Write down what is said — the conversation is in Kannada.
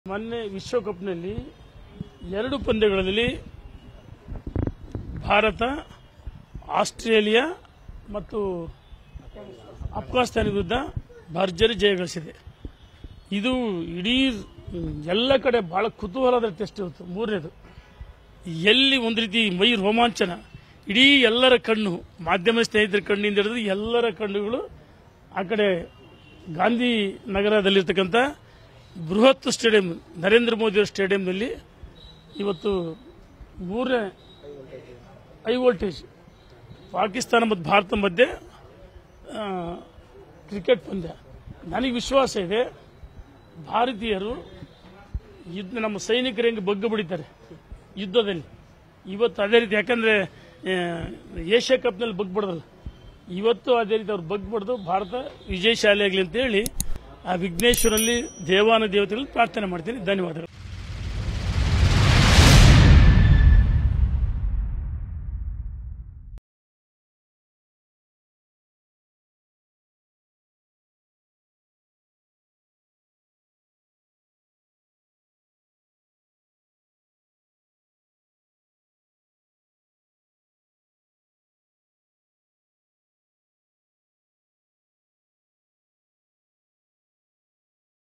ಮೊನ್ನೆ ವಿಶ್ವಕಪ್ನಲ್ಲಿ ಎರಡು ಪಂದ್ಯಗಳಲ್ಲಿ ಭಾರತ ಆಸ್ಟ್ರೇಲಿಯಾ ಮತ್ತು ಅಫ್ಘಾನಿಸ್ತಾನ ವಿರುದ್ಧ ಭರ್ಜರಿ ಜಯ ಗಳಿಸಿದೆ ಇದು ಇಡೀ ಎಲ್ಲ ಕಡೆ ಬಹಳ ಕುತೂಹಲದ ಟೆಸ್ಟ್ ಇವತ್ತು ಮೂರನೇದು ಎಲ್ಲಿ ಒಂದು ರೀತಿ ಮೈ ರೋಮಾಂಚನ ಇಡೀ ಎಲ್ಲರ ಕಣ್ಣು ಮಾಧ್ಯಮ ಸ್ನೇಹಿತರ ಕಣ್ಣಿಂದ ಹಿಡಿದು ಎಲ್ಲರ ಕಣ್ಣುಗಳು ಆ ಕಡೆ ಗಾಂಧಿ ನಗರದಲ್ಲಿರ್ತಕ್ಕಂಥ ಬೃಹತ್ ಸ್ಟೇಡಿಯಂ ನರೇಂದ್ರ ಮೋದಿ ಸ್ಟೇಡಿಯಂನಲ್ಲಿ ಇವತ್ತು ಮೂರನೇ ಹೈ ವೋಲ್ಟೇಜ್ ಪಾಕಿಸ್ತಾನ ಮತ್ತು ಭಾರತ ಮಧ್ಯೆ ಆ, ಕ್ರಿಕೆಟ್ ಪಂದ್ಯ ನನಗೆ ವಿಶ್ವಾಸ ಇದೆ ಭಾರತೀಯರು ಯುದ್ಧ ನಮ್ಮ ಸೈನಿಕರು ಹೆಂಗೆ ಬಗ್ಗ ಬಿಡಿತಾರೆ ಯುದ್ಧದಲ್ಲಿ ಇವತ್ತು ಅದೇ ರೀತಿ ಯಾಕಂದ್ರೆ ಆ, ಏಷ್ಯಾ ಕಪ್ನಲ್ಲಿ ಬಗ್ಬಡ್ದಲ್ಲ ಇವತ್ತು ಅದೇ ರೀತಿ ಅವ್ರು ಬಗ್ಬಡ್ದು ಭಾರತ ವಿಜಯಶಾಲಿ ಆಗಲಿ ಅಂತ ಹೇಳಿ ಆ ವಿಘ್ನೇಶ್ವರಲ್ಲಿ ದೇವಾನ ದೇವತೆಗಳಲ್ಲಿ ಪ್ರಾರ್ಥನೆ ಮಾಡ್ತೀನಿ ಧನ್ಯವಾದಗಳು